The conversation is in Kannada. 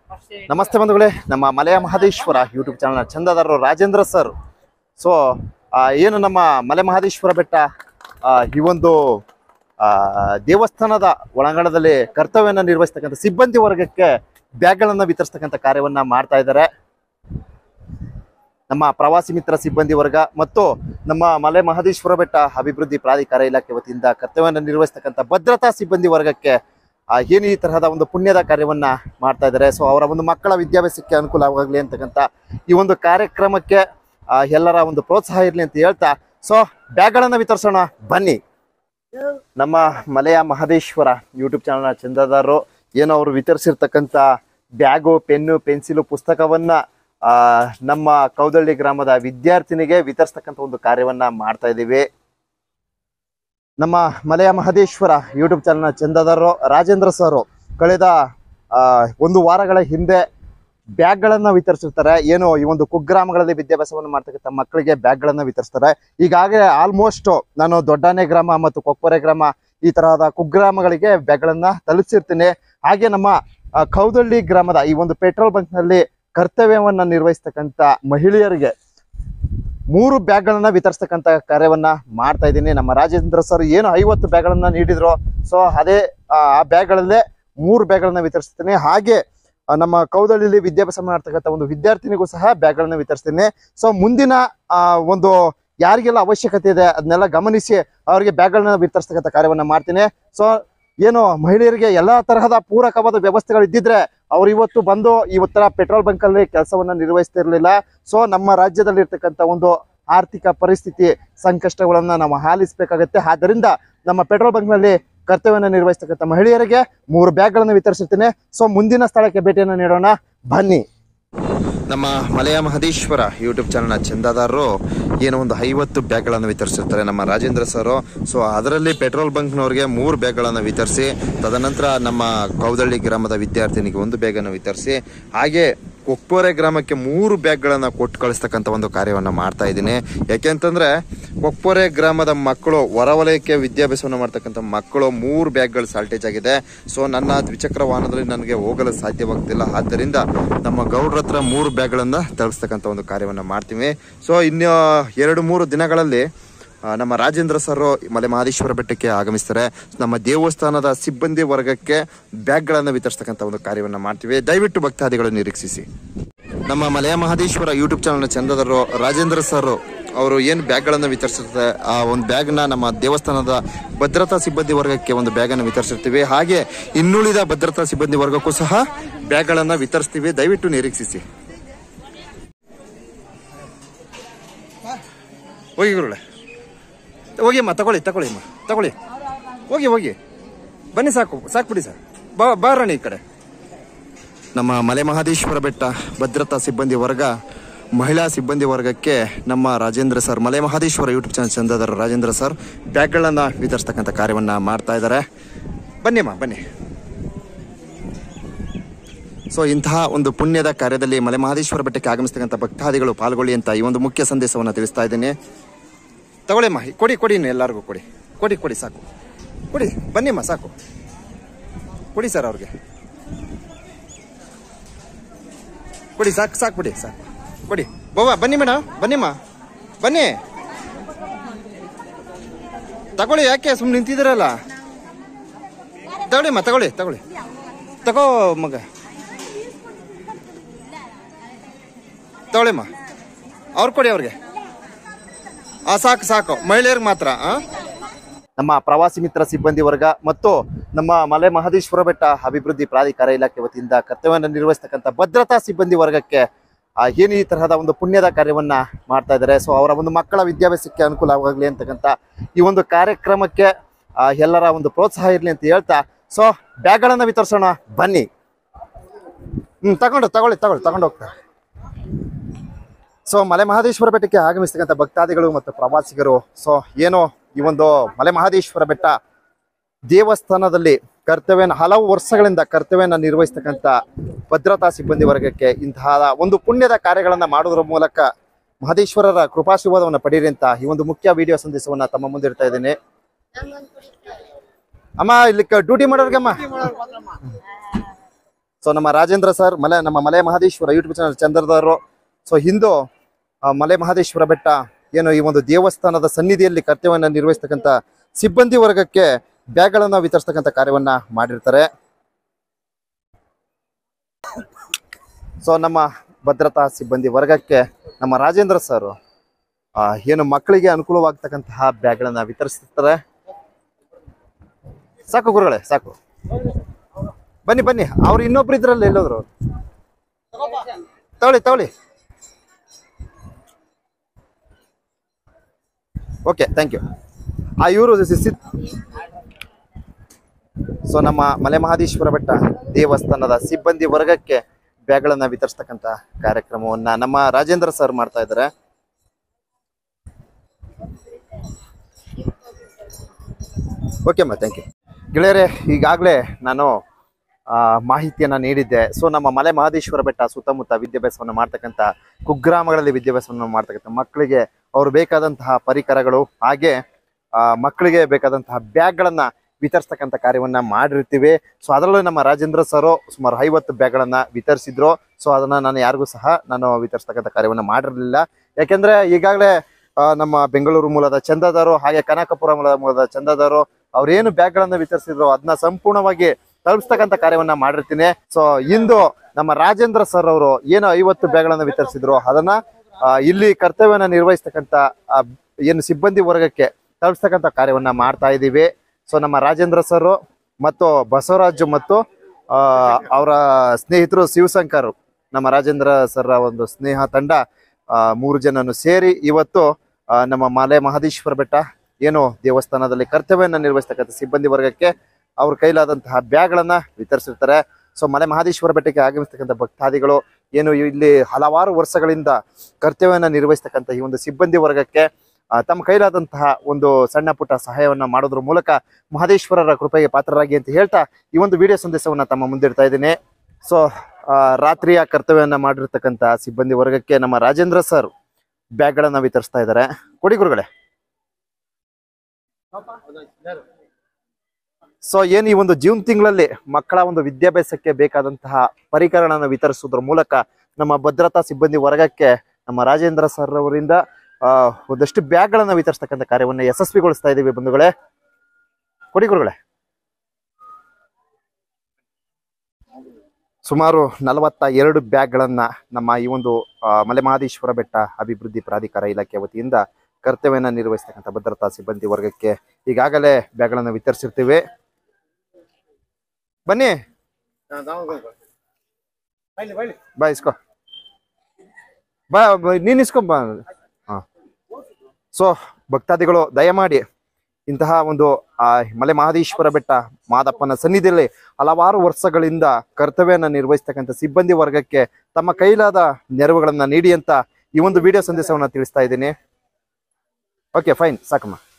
ನಮಸ್ತೆ ಬಂಧುಗಳೇ ನಮ್ಮ ಮಲೆಯ ಮಹದೇಶ್ವರ ಯೂಟ್ಯೂಬ್ ಚಾನಲ್ ಚಂದದಾರರು ರಾಜೇಂದ್ರ ಸರ್ ಸೊ ಏನು ನಮ್ಮ ಮಲೆ ಮಹದೇಶ್ವರ ಬೆಟ್ಟ ಆ, ಈ ಒಂದು ಆ, ದೇವಸ್ಥಾನದ ಒಳಾಂಗಣದಲ್ಲಿ ಕರ್ತವ್ಯವನ್ನು ನಿರ್ವಹಿಸ್ತಕ್ಕಂಥ ಸಿಬ್ಬಂದಿ ವರ್ಗಕ್ಕೆ ಬ್ಯಾಗ್ಗಳನ್ನು ವಿತರಿಸ್ತಕ್ಕಂಥ ಕಾರ್ಯವನ್ನ ಮಾಡ್ತಾ ಇದ್ದಾರೆ ನಮ್ಮ ಪ್ರವಾಸಿ ಮಿತ್ರ ಸಿಬ್ಬಂದಿ ವರ್ಗ ಮತ್ತು ನಮ್ಮ ಮಲೆ ಮಹದೇಶ್ವರ ಬೆಟ್ಟ ಅಭಿವೃದ್ಧಿ ಪ್ರಾಧಿಕಾರ ಇಲಾಖೆ ವತಿಯಿಂದ ಕರ್ತವ್ಯವನ್ನು ನಿರ್ವಹಿಸ್ತಕ್ಕಂಥ ಭದ್ರತಾ ಸಿಬ್ಬಂದಿ ವರ್ಗಕ್ಕೆ ಆ, ಏನು ಈ ತರಹದ ಒಂದು ಪುಣ್ಯದ ಕಾರ್ಯವನ್ನ ಮಾಡ್ತಾ ಇದ್ದಾರೆ ಸೊ ಅವರ ಒಂದು ಮಕ್ಕಳ ವಿದ್ಯಾಭ್ಯಾಸಕ್ಕೆ ಅನುಕೂಲವಾಗಲಿ ಅಂತಕ್ಕಂಥ ಈ ಒಂದು ಕಾರ್ಯಕ್ರಮಕ್ಕೆ ಆ, ಎಲ್ಲರ ಒಂದು ಪ್ರೋತ್ಸಾಹ ಇರಲಿ ಅಂತ ಹೇಳ್ತಾ ಸೊ ಬ್ಯಾಗ್ಗಳನ್ನ ವಿತರಿಸೋಣ ಬನ್ನಿ ನಮ್ಮ ಮಲೆಯ ಮಹದೇಶ್ವರ ಯೂಟ್ಯೂಬ್ ಚಾನಲ್ನ ಚಂದದಾರರು ಏನು ಅವರು ವಿತರಿಸಿರ್ತಕ್ಕಂಥ ಬ್ಯಾಗು ಪೆನ್ನು ಪೆನ್ಸಿಲು ಪುಸ್ತಕವನ್ನ ಆ, ನಮ್ಮ ಕೌದಳ್ಳಿ ಗ್ರಾಮದ ವಿದ್ಯಾರ್ಥಿನಿಗೆ ವಿತರಿಸ್ತಕ್ಕಂಥ ಒಂದು ಕಾರ್ಯವನ್ನ ಮಾಡ್ತಾ ಇದ್ದೀವಿ ನಮ್ಮ ಮಲೆಯ ಮಹದೇಶ್ವರ ಯೂಟ್ಯೂಬ್ ಚಾನಲ್ನ ಚಂದದಾರರು ರಾಜೇಂದ್ರ ಸರ್ ಕಳೆದ ಆ, ಒಂದು ವಾರಗಳ ಹಿಂದೆ ಬ್ಯಾಗ್ಗಳನ್ನ ವಿತರಿಸಿರ್ತಾರೆ ಏನು ಈ ಒಂದು ಕುಗ್ರಾಮಗಳಲ್ಲಿ ವಿದ್ಯಾಭ್ಯಾಸವನ್ನು ಮಾಡ್ತಕ್ಕಂಥ ಮಕ್ಕಳಿಗೆ ಬ್ಯಾಗ್ಗಳನ್ನ ವಿತರಿಸ್ತಾರೆ ಈಗಾಗಲೇ ಆಲ್ಮೋಸ್ಟ್ ನಾನು ದೊಡ್ಡಾನೆ ಗ್ರಾಮ ಮತ್ತು ಕೊಪ್ಪರೆ ಗ್ರಾಮ ಈ ತರಹದ ಕುಗ್ರಾಮಗಳಿಗೆ ಬ್ಯಾಗ್ಗಳನ್ನ ತಲುಪಿಸಿರ್ತೀನಿ ಹಾಗೆ ನಮ್ಮ ಆ, ಕೌದಳ್ಳಿ ಗ್ರಾಮದ ಈ ಒಂದು ಪೆಟ್ರೋಲ್ ಬಂಕ್ನಲ್ಲಿ ಕರ್ತವ್ಯವನ್ನ ನಿರ್ವಹಿಸ್ತಕ್ಕಂಥ ಮಹಿಳೆಯರಿಗೆ ಮೂರು ಬ್ಯಾಗ್ಗಳನ್ನ ವಿತರಿಸ್ತಕ್ಕಂಥ ಕಾರ್ಯವನ್ನ ಮಾಡ್ತಾ ಇದ್ದೀನಿ ನಮ್ಮ ರಾಜೇಂದ್ರ ಸರ್ ಏನು ಐವತ್ತು ಬ್ಯಾಗ್ಗಳನ್ನ ನೀಡಿದ್ರು ಸೊ ಅದೇ ಆ ಆ ಬ್ಯಾಗ್ಗಳಲ್ಲೇ ಮೂರು ಬ್ಯಾಗ್ಗಳನ್ನ ವಿತರಿಸ್ತೀನಿ ಹಾಗೆ ಆ, ನಮ್ಮ ಕೌದಳ್ಳಿಲಿ ವಿದ್ಯಾಭ್ಯಾಸ ಮಾಡ್ತಕ್ಕಂಥ ಒಂದು ವಿದ್ಯಾರ್ಥಿನಿಗೂ ಸಹ ಬ್ಯಾಗ್ಗಳನ್ನ ವಿತರಿಸ್ತೀನಿ ಸೊ ಮುಂದಿನ ಆ, ಒಂದು ಯಾರಿಗೆಲ್ಲ ಅವಶ್ಯಕತೆ ಇದೆ ಅದನ್ನೆಲ್ಲ ಗಮನಿಸಿ ಅವರಿಗೆ ಬ್ಯಾಗ್ಗಳನ್ನ ವಿತರಿಸ್ತಕ್ಕಂಥ ಕಾರ್ಯವನ್ನ ಮಾಡ್ತೀನಿ ಸೊ ಏನು ಮಹಿಳೆಯರಿಗೆ ಎಲ್ಲಾ ತರಹದ ಪೂರಕವಾದ ವ್ಯವಸ್ಥೆಗಳು ಇದ್ದಿದ್ರೆ ಅವ್ರು ಇವತ್ತು ಬಂದು ಇವತ್ತರ ಪೆಟ್ರೋಲ್ ಬಂಕ್ ಅಲ್ಲಿ ಕೆಲಸವನ್ನ ನಿರ್ವಹಿಸ್ತಿರ್ಲಿಲ್ಲ ಸೊ ನಮ್ಮ ರಾಜ್ಯದಲ್ಲಿ ಇರ್ತಕ್ಕಂಥ ಒಂದು ಆರ್ಥಿಕ ಪರಿಸ್ಥಿತಿ ಸಂಕಷ್ಟಗಳನ್ನ ನಾವು ಆಲಿಸಬೇಕಾಗತ್ತೆ ಆದ್ದರಿಂದ ನಮ್ಮ ಪೆಟ್ರೋಲ್ ಬಂಕ್ನಲ್ಲಿ ಕರ್ತವ್ಯವನ್ನು ನಿರ್ವಹಿಸ್ತಕ್ಕಂಥ ಮಹಿಳೆಯರಿಗೆ ಮೂರು ಬ್ಯಾಗ್ಗಳನ್ನು ವಿತರಿಸಿರ್ತೀನಿ ಸೊ ಮುಂದಿನ ಸ್ಥಳಕ್ಕೆ ಭೇಟಿಯನ್ನು ನೀಡೋಣ ಬನ್ನಿ ನಮ್ಮ ಮಲೆಯ ಮಹದೇಶ್ವರ ಯೂಟ್ಯೂಬ್ ಚಾನಲ್ನ ಚಂದಾದಾರರು ಏನೋ ಒಂದು ಐವತ್ತು ಬ್ಯಾಗ್ಗಳನ್ನು ವಿತರಿಸಿರ್ತಾರೆ ನಮ್ಮ ರಾಜೇಂದ್ರ ಸರ್ ಸೊ ಅದರಲ್ಲಿ ಪೆಟ್ರೋಲ್ ಬಂಕ್ನವ್ರಿಗೆ ಮೂರು ಬ್ಯಾಗ್ಗಳನ್ನು ವಿತರಿಸಿ ತದನಂತರ ನಮ್ಮ ಕೌದಳ್ಳಿ ಗ್ರಾಮದ ವಿದ್ಯಾರ್ಥಿನಿಗೆ ಒಂದು ಬ್ಯಾಗನ್ನು ವಿತರಿಸಿ ಹಾಗೆ ಕೊಕ್ಕೋರೆ ಗ್ರಾಮಕ್ಕೆ ಮೂರು ಬ್ಯಾಗ್ಗಳನ್ನು ಕೊಟ್ಟು ಕಳಿಸ್ತಕ್ಕಂಥ ಒಂದು ಕಾರ್ಯವನ್ನು ಮಾಡ್ತಾ ಇದ್ದೀನಿ ಯಾಕೆಂತಂದ್ರೆ ಕೊಕ್ಕೋರೆ ಗ್ರಾಮದ ಮಕ್ಕಳು ಹೊರವಲಯಕ್ಕೆ ವಿದ್ಯಾಭ್ಯಾಸವನ್ನು ಮಾಡ್ತಕ್ಕಂಥ ಮಕ್ಕಳು ಮೂರು ಬ್ಯಾಗ್ಗಳು ಸಾಲ್ಟೇಜ್ ಆಗಿದೆ ಸೊ ನನ್ನ ದ್ವಿಚಕ್ರ ವಾಹನದಲ್ಲಿ ನನಗೆ ಹೋಗಲು ಸಾಧ್ಯವಾಗ್ತಿಲ್ಲ ಆದ್ದರಿಂದ ನಮ್ಮ ಗೌಡ್ರ ಹತ್ರ ಮೂರು ಬ್ಯಾಗ್ಗಳನ್ನ ತಲುಪಿಸ್ತಕ್ಕಂಥ ಒಂದು ಕಾರ್ಯವನ್ನು ಮಾಡ್ತೀವಿ ಸೊ ಇನ್ನು ಎರಡು ಮೂರು ದಿನಗಳಲ್ಲಿ ಆ, ನಮ್ಮ ರಾಜೇಂದ್ರ ಸರ್ ಮಲೆ ಮಹದೇಶ್ವರ ಬೆಟ್ಟಕ್ಕೆ ಆಗಮಿಸ್ತಾರೆ ನಮ್ಮ ದೇವಸ್ಥಾನದ ಸಿಬ್ಬಂದಿ ವರ್ಗಕ್ಕೆ ಬ್ಯಾಗ್ಗಳನ್ನು ವಿತರಿಸ್ತಕ್ಕಂಥ ಒಂದು ಕಾರ್ಯವನ್ನು ಮಾಡ್ತೀವಿ ದಯವಿಟ್ಟು ಭಕ್ತಾದಿಗಳು ನಿರೀಕ್ಷಿಸಿ ನಮ್ಮ ಮಲೆಯ ಮಹದೇಶ್ವರ ಯೂಟ್ಯೂಬ್ ಚಾನಲ್ನ ಚಂದದರು ರಾಜೇಂದ್ರ ಸರ್ ಅವರು ಏನು ಬ್ಯಾಗ್ಗಳನ್ನು ವಿತರಿಸಿರ್ತಾರೆ ಆ ಒಂದು ಬ್ಯಾಗ್ನ ನಮ್ಮ ದೇವಸ್ಥಾನದ ಭದ್ರತಾ ಸಿಬ್ಬಂದಿ ವರ್ಗಕ್ಕೆ ಒಂದು ಬ್ಯಾಗನ್ನು ವಿತರಿಸಿರ್ತೀವಿ ಹಾಗೆ ಇನ್ನುಳಿದ ಭದ್ರತಾ ಸಿಬ್ಬಂದಿ ವರ್ಗಕ್ಕೂ ಸಹ ಬ್ಯಾಗ್ಗಳನ್ನು ವಿತರಿಸ್ತೀವಿ ದಯವಿಟ್ಟು ನಿರೀಕ್ಷಿಸಿ ಹೋಗಿ ಗುರುಳೆ ಹೋಗಿ ಅಮ್ಮ ತಗೊಳ್ಳಿ ತಗೊಳ್ಳಿ ಅಮ್ಮ ತಗೊಳ್ಳಿ ಹೋಗಿ ಹೋಗಿ ಬನ್ನಿ ಸಾಕು ಸಾಕು ಬಿಡಿ ಸರ್ ಬಾ ಬಾರಣಿ ಈ ಕಡೆ ನಮ್ಮ ಮಲೆ ಮಹದೇಶ್ವರ ಬೆಟ್ಟ ಭದ್ರತಾ ಸಿಬ್ಬಂದಿ ವರ್ಗ ಮಹಿಳಾ ಸಿಬ್ಬಂದಿ ವರ್ಗಕ್ಕೆ ನಮ್ಮ Rajendra sir Male Mahadeshwara YouTube channel ಚಂದದಾರ ರಾಜೇಂದ್ರ ಸರ್ ಬ್ಯಾಗ್ಗಳನ್ನು ವಿತರಿಸ್ತಕ್ಕಂಥ ಕಾರ್ಯವನ್ನ ಮಾಡ್ತಾ ಇದ್ದಾರೆ ಬನ್ನಿ ಅಮ್ಮ ಬನ್ನಿ ಸೊ ಇಂತಹ ಒಂದು ಪುಣ್ಯದ ಕಾರ್ಯದಲ್ಲಿ ಮಲೆ ಮಹದೇಶ್ವರ ಬೆಟ್ಟಕ್ಕೆ ಆಗಮಿಸ್ತಕ್ಕಂಥ ಭಕ್ತಾದಿಗಳು ಪಾಲ್ಗೊಳ್ಳಿ ಅಂತ ಈ ಒಂದು ಮುಖ್ಯ ಸಂದೇಶವನ್ನು ತಿಳಿಸ್ತಾ ಇದ್ದೀನಿ ತಗೊಳ್ಳಿಮ್ಮ ಕೊಡಿ ಕೊಡಿ ಇನ್ನು ಎಲ್ಲರಿಗೂ ಕೊಡಿ ಕೊಡಿ ಕೊಡಿ ಸಾಕು ಕೊಡಿ ಬನ್ನಿಮ್ಮ ಸಾಕು ಕೊಡಿ ಸರ್ ಅವ್ರಿಗೆ ಕೊಡಿ ಸಾಕು ಸಾಕು ಬಿಡಿ ಸಾಕು ಕೊಡಿ ಬೋವಾ ಬನ್ನಿ ಮೇಡಮ್ ಬನ್ನಿಮ್ಮ ಬನ್ನಿ ತಗೊಳ್ಳಿ ಯಾಕೆ ಸುಮ್ಮನೆ ನಿಂತಿದ್ದೀರಲ್ಲ ತಗೊಳ್ಳಿಮ್ಮ ತಗೊಳ್ಳಿ ತಗೊಳ್ಳಿ ತಗೋ ಮಗ ತಗೊಳ್ಳಿಮ್ಮ ಅವ್ರು ಕೊಡಿ ಅವ್ರಿಗೆ ಆ ಸಾಕು ಸಾಕು ಮಹಿಳೆಯರಿಗೆ ಮಾತ್ರ ಆ ನಮ್ಮ ಪ್ರವಾಸಿ ಮಿತ್ರ ಸಿಬ್ಬಂದಿ ವರ್ಗ ಮತ್ತು ನಮ್ಮ ಮಲೆ ಮಹದೇಶ್ವರ ಬೆಟ್ಟ ಅಭಿವೃದ್ಧಿ ಪ್ರಾಧಿಕಾರ ಇಲಾಖೆ ವತಿಯಿಂದ ಕರ್ತವ್ಯವನ್ನು ನಿರ್ವಹಿಸ್ತಕ್ಕಂಥ ಭದ್ರತಾ ಸಿಬ್ಬಂದಿ ವರ್ಗಕ್ಕೆ ಆ, ಏನು ಈ ತರಹದ ಒಂದು ಪುಣ್ಯದ ಕಾರ್ಯವನ್ನ ಮಾಡ್ತಾ ಇದ್ದಾರೆ ಸೊ ಅವರ ಒಂದು ಮಕ್ಕಳ ವಿದ್ಯಾಭ್ಯಾಸಕ್ಕೆ ಅನುಕೂಲವಾಗಲಿ ಅಂತಕ್ಕಂಥ ಈ ಒಂದು ಕಾರ್ಯಕ್ರಮಕ್ಕೆ ಆ, ಎಲ್ಲರ ಒಂದು ಪ್ರೋತ್ಸಾಹ ಇರಲಿ ಅಂತ ಹೇಳ್ತಾ ಸೊ ಬ್ಯಾಗ್ಗಳನ್ನ ವಿತರಿಸೋಣ ಬನ್ನಿ ಹ್ಮ್ ತಗೊಂಡು ತಗೊಳ್ಳಿ ತಗೊಳ್ಳಿ ತಗೊಂಡು ಹೋಗ್ತಾರೆ ಸೊ ಮಲೆ ಮಹದೇಶ್ವರ ಬೆಟ್ಟಕ್ಕೆ ಆಗಮಿಸ್ತಕ್ಕಂಥ ಭಕ್ತಾದಿಗಳು ಮತ್ತು ಪ್ರವಾಸಿಗರು ಸೊ ಏನು ಈ ಒಂದು ಮಲೆ ಮಹದೇಶ್ವರ ಬೆಟ್ಟ ದೇವಸ್ಥಾನದಲ್ಲಿ ಕರ್ತವ್ಯನ ಹಲವು ವರ್ಷಗಳಿಂದ ಕರ್ತವ್ಯನ ನಿರ್ವಹಿಸ್ತಕ್ಕಂಥ ಭದ್ರತಾ ಸಿಬ್ಬಂದಿ ವರ್ಗಕ್ಕೆ ಇಂತಹ ಒಂದು ಪುಣ್ಯದ ಕಾರ್ಯಗಳನ್ನ ಮಾಡೋದ್ರ ಮೂಲಕ ಮಹದೇಶ್ವರರ ಕೃಪಾಶೀರ್ವಾದವನ್ನು ಪಡೀರಿ ಅಂತ ಈ ಒಂದು ಮುಖ್ಯ ವಿಡಿಯೋ ಸಂದೇಶವನ್ನ ತಮ್ಮ ಮುಂದೆ ಇಡ್ತಾ ಇದ್ದೀನಿ ಅಮ್ಮ ಇಲ್ಲಿ ಡ್ಯೂಟಿ ಮಾಡೋರ್ಗಮ್ಮ ಸೊ ನಮ್ಮ ರಾಜೇಂದ್ರ ಸರ್ ಮಲೆ ನಮ್ಮ ಮಲೆ ಮಹದೇಶ್ವರ ಯೂಟ್ಯೂಬ್ ಚಾನಲ್ ಚಂದ್ರದವರು ಸೊ ಹಿಂದೂ ಆ, ಮಲೆ ಮಹದೇಶ್ವರ ಬೆಟ್ಟ ಏನು ಈ ಒಂದು ದೇವಸ್ಥಾನದ ಸನ್ನಿಧಿಯಲ್ಲಿ ಕರ್ತವ್ಯವನ್ನು ನಿರ್ವಹಿಸ್ತಕ್ಕಂಥ ಸಿಬ್ಬಂದಿ ವರ್ಗಕ್ಕೆ ಬ್ಯಾಗ್ಗಳನ್ನ ವಿತರಿಸ್ತಕ್ಕಂಥ ಕಾರ್ಯವನ್ನ ಮಾಡಿರ್ತಾರೆ ಸೊ ನಮ್ಮ ಭದ್ರತಾ ಸಿಬ್ಬಂದಿ ವರ್ಗಕ್ಕೆ ನಮ್ಮ ರಾಜೇಂದ್ರ ಸರ್ ಆ, ಏನು ಮಕ್ಕಳಿಗೆ ಅನುಕೂಲವಾಗ್ತಕ್ಕಂತಹ ಬ್ಯಾಗ್ಗಳನ್ನ ವಿತರಿಸ್ತಾರೆ ಸಾಕು ಗುರುಗಳೇ ಸಾಕು ಬನ್ನಿ ಬನ್ನಿ ಅವ್ರು ಇನ್ನೊಬ್ರು ಇದ್ರಲ್ಲಿ ಎಲ್ಲೋದ್ರು ತಗೊಳ್ಳಿ ತಗೊಳ್ಳಿ ಓಕೆ ಥ್ಯಾಂಕ್ ಯು ಆ ಇವರು ಸೊ ನಮ್ಮ ಮಲೆ ಮಹದೇಶ್ವರ ಬೆಟ್ಟ ದೇವಸ್ಥಾನದ ಸಿಬ್ಬಂದಿ ವರ್ಗಕ್ಕೆ ಬ್ಯಾಗ್ಗಳನ್ನ ವಿತರಿಸ್ತಕ್ಕಂಥ ಕಾರ್ಯಕ್ರಮವನ್ನ ನಮ್ಮ ರಾಜೇಂದ್ರ ಸರ್ ಮಾಡ್ತಾ ಇದ್ದಾರೆ ಓಕೆ ಅಮ್ಮ ಥ್ಯಾಂಕ್ ಯು ಗೆಳೆಯರೆ ಈಗಾಗಲೇ ನಾನು ಆ, ಮಾಹಿತಿಯನ್ನ ನೀಡಿದ್ದೆ ಸೊ ನಮ್ಮ ಮಲೆ ಮಹದೇಶ್ವರ ಬೆಟ್ಟ ಸುತ್ತಮುತ್ತ ವಿದ್ಯಾಭ್ಯಾಸವನ್ನು ಮಾಡ್ತಕ್ಕಂಥ ಕುಗ್ರಾಮಗಳಲ್ಲಿ ವಿದ್ಯಾಭ್ಯಾಸವನ್ನು ಮಾಡ್ತಕ್ಕಂಥ ಮಕ್ಕಳಿಗೆ ಅವ್ರು ಬೇಕಾದಂತಹ ಪರಿಕರಗಳು ಹಾಗೆ ಆ, ಮಕ್ಕಳಿಗೆ ಬೇಕಾದಂತಹ ಬ್ಯಾಗ್ಗಳನ್ನ ವಿತರಿಸ್ತಕ್ಕಂಥ ಕಾರ್ಯವನ್ನ ಮಾಡಿರ್ತೀವಿ ಸೊ ಅದರಲ್ಲೂ ನಮ್ಮ ರಾಜೇಂದ್ರ ಸರು ಸುಮಾರು ಐವತ್ತು ಬ್ಯಾಗ್ಗಳನ್ನ ವಿತರಿಸಿದ್ರು ಸೊ ಅದನ್ನ ನಾನು ಯಾರಿಗೂ ಸಹ ನಾನು ವಿತರಿಸ್ತಕ್ಕಂಥ ಕಾರ್ಯವನ್ನ ಮಾಡಿರಲಿಲ್ಲ ಯಾಕೆಂದ್ರೆ ಈಗಾಗಲೇ ಆ, ನಮ್ಮ ಬೆಂಗಳೂರು ಮೂಲದ ಚಂದದಾರು ಹಾಗೆ ಕನಕಪುರ ಮೂಲದ ಮೂಲದ ಚಂದದಾರು ಅವ್ರೇನು ಬ್ಯಾಗ್ಗಳನ್ನ ವಿತರಿಸಿದ್ರು ಅದನ್ನ ಸಂಪೂರ್ಣವಾಗಿ ತಲುಪಿಸ್ತಕ್ಕಂಥ ಕಾರ್ಯವನ್ನ ಮಾಡಿರ್ತೀನಿ ಸೊ ಇಂದು ನಮ್ಮ ರಾಜೇಂದ್ರ ಸರ್ ಅವರು ಏನು ಐವತ್ತು ಬ್ಯಾಗ್ಗಳನ್ನ ವಿತರಿಸಿದ್ರು ಅದನ್ನ ಆ, ಇಲ್ಲಿ ಕರ್ತವ್ಯನ ನಿರ್ವಹಿಸ್ತಕ್ಕಂಥ ಆ, ಏನು ಸಿಬ್ಬಂದಿ ವರ್ಗಕ್ಕೆ ತಲುಪಿಸ್ತಕ್ಕಂಥ ಕಾರ್ಯವನ್ನ ಮಾಡ್ತಾ ಇದ್ದೀವಿ ಸೊ ನಮ್ಮ ರಾಜೇಂದ್ರ ಸರ್ ಮತ್ತು ಬಸವರಾಜು ಮತ್ತು ಆ, ಅವರ ಸ್ನೇಹಿತರು ಶಿವಶಂಕರ್ ನಮ್ಮ ರಾಜೇಂದ್ರ ಸರ್ ಒಂದು ಸ್ನೇಹ ತಂಡ ಆ, ಮೂರು ಜನನು ಸೇರಿ ಇವತ್ತು ಆ, ನಮ್ಮ ಮಲೆ ಮಹದೇಶ್ವರ ಬೆಟ್ಟ ಏನು ದೇವಸ್ಥಾನದಲ್ಲಿ ಕರ್ತವ್ಯನ ನಿರ್ವಹಿಸ್ತಕ್ಕಂಥ ಸಿಬ್ಬಂದಿ ವರ್ಗಕ್ಕೆ ಅವ್ರ ಕೈಲಾದಂತಹ ಬ್ಯಾಗ್ಗಳನ್ನ ವಿತರಿಸಿರ್ತಾರೆ ಸೊ ಮಲೆ ಮಹದೇಶ್ವರ ಬೆಟ್ಟಕ್ಕೆ ಆಗಮಿಸ್ತಕ್ಕಂಥ ಭಕ್ತಾದಿಗಳು ಏನು ಇಲ್ಲಿ ಹಲವಾರು ವರ್ಷಗಳಿಂದ ಕರ್ತವ್ಯನ ನಿರ್ವಹಿಸ್ತಕ್ಕಂಥ ಈ ಒಂದು ಸಿಬ್ಬಂದಿ ವರ್ಗಕ್ಕೆ ಆ, ತಮ್ಮ ಕೈಲಾದಂತಹ ಒಂದು ಸಣ್ಣ ಪುಟ್ಟ ಸಹಾಯವನ್ನ ಮಾಡೋದ್ರ ಮೂಲಕ ಮಹದೇಶ್ವರರ ಕೃಪೆಗೆ ಪಾತ್ರರಾಗಿ ಅಂತ ಹೇಳ್ತಾ ಈ ಒಂದು ವಿಡಿಯೋ ಸಂದೇಶವನ್ನ ತಮ್ಮ ಮುಂದಿಡ್ತಾ ಇದ್ದೀನಿ ಸೊ ರಾತ್ರಿಯ ಕರ್ತವ್ಯವನ್ನ ಮಾಡಿರ್ತಕ್ಕಂಥ ಸಿಬ್ಬಂದಿ ವರ್ಗಕ್ಕೆ ನಮ್ಮ ರಾಜೇಂದ್ರ ಸರ್ ಬ್ಯಾಗ್ಗಳನ್ನ ವಿತರಿಸ್ತಾ ಇದ್ದಾರೆ ಕೊಡಿ ಗುರುಗಳೇ ಸೊ ಏನು ಈ ಒಂದು ಜೂನ್ ತಿಂಗಳಲ್ಲಿ ಮಕ್ಕಳ ಒಂದು ವಿದ್ಯಾಭ್ಯಾಸಕ್ಕೆ ಬೇಕಾದಂತಹ ಪರಿಕರಗಳನ್ನು ವಿತರಿಸುವುದರ ಮೂಲಕ ನಮ್ಮ ಭದ್ರತಾ ಸಿಬ್ಬಂದಿ ವರ್ಗಕ್ಕೆ ನಮ್ಮ ರಾಜೇಂದ್ರ ಸರ್ ಅವರಿಂದ ಆ, ಒಂದಷ್ಟು ಬ್ಯಾಗ್ಗಳನ್ನ ವಿತರಿಸ್ತಕ್ಕಂಥ ಕಾರ್ಯವನ್ನು ಯಶಸ್ವಿಗೊಳಿಸ್ತಾ ಇದ್ದೀವಿ ಬಂಧುಗಳೇ ಕೊಡಿ ಗುರುಗಳೇ ಸುಮಾರು ನಲವತ್ತ ಎರಡು ಬ್ಯಾಗ್ಗಳನ್ನ ನಮ್ಮ ಈ ಒಂದು ಆ, ಮಲೆ ಮಹದೇಶ್ವರ ಬೆಟ್ಟ ಅಭಿವೃದ್ಧಿ ಪ್ರಾಧಿಕಾರ ಇಲಾಖೆ ವತಿಯಿಂದ ಕರ್ತವ್ಯನ ನಿರ್ವಹಿಸ್ತಕ್ಕಂಥ ಭದ್ರತಾ ಸಿಬ್ಬಂದಿ ವರ್ಗಕ್ಕೆ ಈಗಾಗಲೇ ಬ್ಯಾಗ್ಗಳನ್ನ ವಿತರಿಸಿರ್ತೀವಿ ಬನ್ನಿ ಬಾ ಇಸ್ಕೋ ಬಾ ಬಾ, ನೀನ್ ಇಸ್ಕೊ ಬಾ ಹಾ ಸೊ ಭಕ್ತಾದಿಗಳು ದಯಮಾಡಿ ಇಂತಹ ಒಂದು ಆ ಮಲೆ ಮಹದೇಶ್ವರ ಬೆಟ್ಟ ಮಾದಪ್ಪನ ಸನ್ನಿಧಿಯಲ್ಲಿ ಹಲವಾರು ವರ್ಷಗಳಿಂದ ಕರ್ತವ್ಯನ ನಿರ್ವಹಿಸ್ತಕ್ಕಂಥ ಸಿಬ್ಬಂದಿ ವರ್ಗಕ್ಕೆ ತಮ್ಮ ಕೈಲಾದ ನೆರವುಗಳನ್ನ ನೀಡಿ ಅಂತ ಈ ಒಂದು ವಿಡಿಯೋ ಸಂದೇಶವನ್ನ ತಿಳಿಸ್ತಾ ಇದ್ದೀನಿ ಓಕೆ ಫೈನ್ ಸಾಕಮ್ಮ